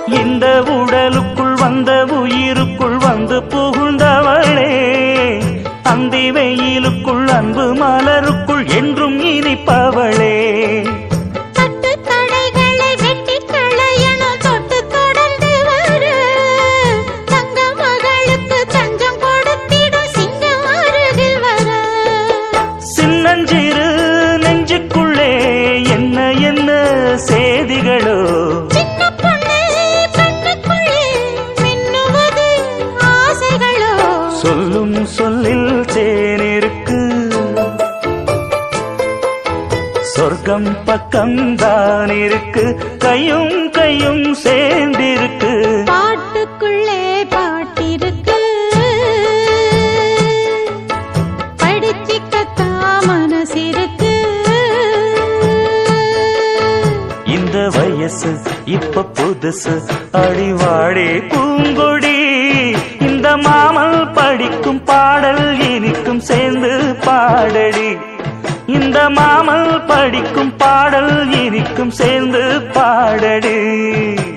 இந்த உடலுக்குள் வந்த உயிருக்குள் வந்து புகுந்தவளே அந்தி வெயிலுக்குள் அன்பு மலருக்குள் என்றும் இனிப்பவளே தட்டு தடைகளை வெட்டி களையணும் தொட்டு தொடர்ந்து வரு தங்க மகளுக்கு தஞ்சம் கொடுத்திடும் சிங்கம் அருகில் வர சின்னஞ்சிறு நெஞ்சுக்குள்ளே என்ன என்ன செய்திகளோ சின்ன பொண்ணு கண்ணுக்குள்ளே மின்னுவது ஆசைகளோ சொல்லும் சொல்லில் தேனிருக்கு சொர்க்கம் பக்கம் தான் இருக்கு கையும் கையும் சேர்ந்திருக்கு பாட்டுக்குள்ளே பாட்டிருக்கு படிச்சிக்கத்தான் மனசிருக்கு இந்த வயசு இப்ப புதுசு அடிவாடி பூங்கொடி இந்த மாமல் படிக்கும் பாடல் இனிக்கும் சேர்ந்து பாடடி இந்த மாமல் படிக்கும் பாடல் இனிக்கும் சேர்ந்து பாடடி